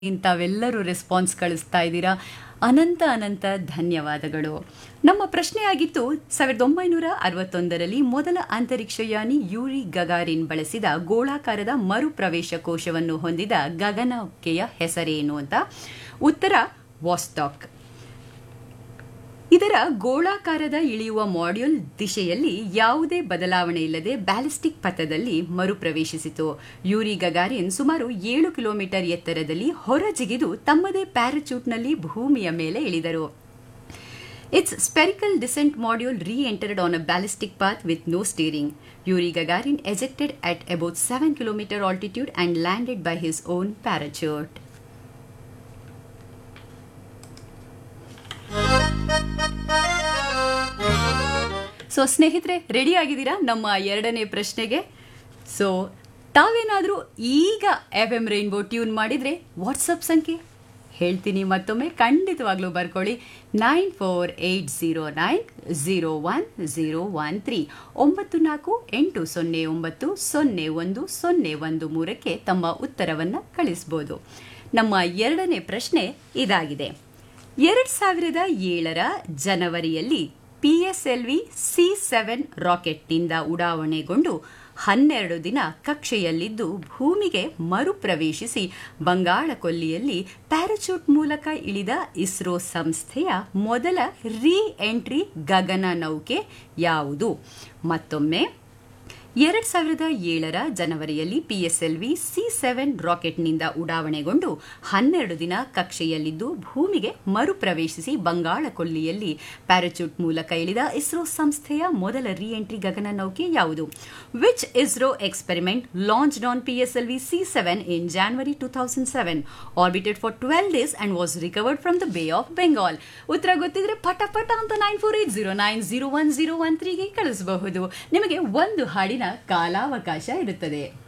ತಾವೆಲ್ಲರೂ ರೆಸ್ಪಾನ್ಸ್ ಕಳಿಸ್ತಾ ಇದ್ದೀರಾ ಅನಂತ ಅನಂತ ಧನ್ಯವಾದಗಳು ನಮ್ಮ ಪ್ರಶ್ನೆ ಆಗಿತ್ತು ಸಾವಿರದ ಒಂಬೈನೂರ ಅರವತ್ತೊಂದರಲ್ಲಿ ಮೊದಲ ಅಂತರಿಕ್ಷಯಾನಿ ಯೂರಿ ಗಗಾರಿನ್ ಬಳಸಿದ ಗೋಳಾಕಾರದ ಮರುಪ್ರವೇಶ ಕೋಶವನ್ನು ಹೊಂದಿದ ಗಗನಕೆಯ ಹೆಸರೇನು ಅಂತ ಉತ್ತರ ವಾಸ್ಟಾಕ್ ಇದರ ಗೋಳಾಕಾರದ ಇಳಿಯುವ ಮಾಡ್ಯೂಲ್ ದಿಶೆಯಲ್ಲಿ ಯಾವುದೇ ಬದಲಾವಣೆ ಇಲ್ಲದೆ ಬ್ಯಾಲಿಸ್ಟಿಕ್ ಪಥದಲ್ಲಿ ಮರುಪ್ರವೇಶಿಸಿತು ಯೂರಿ ಗಗಾರಿನ್ ಸುಮಾರು ಏಳು ಕಿಲೋಮೀಟರ್ ಎತ್ತರದಲ್ಲಿ ಹೊರಜಿಗಿದು ತಮ್ಮದೇ ಪ್ಯಾರಾಚೂಟ್ನಲ್ಲಿ ಭೂಮಿಯ ಮೇಲೆ ಇಳಿದರು Its spherical descent module re entered on a ballistic path with no steering. Yuri Gagarin ejected at about 7 km altitude and landed by his own parachute. So ಸ್ನೇಹಿತರೆ ರೆಡಿ ಆಗಿದ್ದೀರಾ ನಮ್ಮ ಎರಡನೇ ಪ್ರಶ್ನೆಗೆ ಸೊ ತಾವೇನಾದರೂ ಈಗ ಎಫ್ ಎಂ ರೈನ್ಬೋ ಟ್ಯೂನ್ ಮಾಡಿದರೆ WhatsApp ಸಂಖ್ಯೆ ಹೇಳ್ತೀನಿ ಮತ್ತೊಮ್ಮೆ ಖಂಡಿತವಾಗ್ಲೂ ಬರ್ಕೊಳ್ಳಿ nine four eight zero nine zero one zero one three ಒಂಬತ್ತು ನಾಲ್ಕು ಎಂಟು ಸೊನ್ನೆ ಒಂಬತ್ತು ಸೊನ್ನೆ ಒಂದು ಸೊನ್ನೆ ಒಂದು ಮೂರಕ್ಕೆ ತಮ್ಮ ಉತ್ತರವನ್ನು ಕಳಿಸ್ಬೋದು ನಮ್ಮ ಎರಡನೇ ಪ್ರಶ್ನೆ ಇದಾಗಿದೆ ಎರಡು ಸಾವಿರದ ಏಳರ ಜನವರಿಯಲ್ಲಿ ಪಿಎಸ್ಎಲ್ವಿ ಸಿ ಸೆವೆನ್ ರಾಕೆಟ್ನಿಂದ ಉಡಾವಣೆಗೊಂಡು ಹನ್ನೆರಡು ದಿನ ಕಕ್ಷೆಯಲ್ಲಿದ್ದು ಭೂಮಿಗೆ ಮರುಪ್ರವೇಶಿಸಿ ಬಂಗಾಳ ಕೊಲ್ಲಿಯಲ್ಲಿ ಪ್ಯಾರಾಚೂಟ್ ಮೂಲಕ ಇಳಿದ ಇಸ್ರೋ ಸಂಸ್ಥೆಯ ಮೊದಲ ರೀ ಎಂಟ್ರಿ ಗಗನ ನೌಕೆ ಯಾವುದು ಮತ್ತೊಮ್ಮೆ ಎರಡ್ ಸಾವಿರದ ಏಳರ ಜನವರಿಯಲ್ಲಿ ಪಿಎಸ್ಎಲ್ವಿ ಸಿ ಸೆವೆನ್ ರಾಕೆಟ್ನಿಂದ ಉಡಾವಣೆಗೊಂಡು ಹನ್ನೆರಡು ದಿನ ಕಕ್ಷೆಯಲ್ಲಿದ್ದು ಭೂಮಿಗೆ ಮರುಪ್ರವೇಶಿಸಿ ಬಂಗಾಳ ಕೊಲ್ಲಿಯಲ್ಲಿ ಪ್ಯಾರಾಚೂಟ್ ಮೂಲಕ ಇಳಿದ ಇಸ್ರೋ ಸಂಸ್ಥೆಯ ಮೊದಲ ರಿ ಎಂಟ್ರಿ ಗಗನ ನೌಕೆ ಯಾವುದು which ISRO experiment launched on PSLV C seven in January two thousand seven orbited for twelve days and was recovered from the Bay of Bengal ಉತ್ತರ ಗೊತ್ತಿದ್ರೆ ಪಟ ಪಟ ಅಂತ nine four eight zero nine zero one zero one ತ್ರೀಗೆ ಕಳಿಸಬಹುದು ನಿಮಗೆ ಒಂದು ಹಾಡಿನ ಕಾಲಾವಕಾಶ ಇರುತ್ತದೆ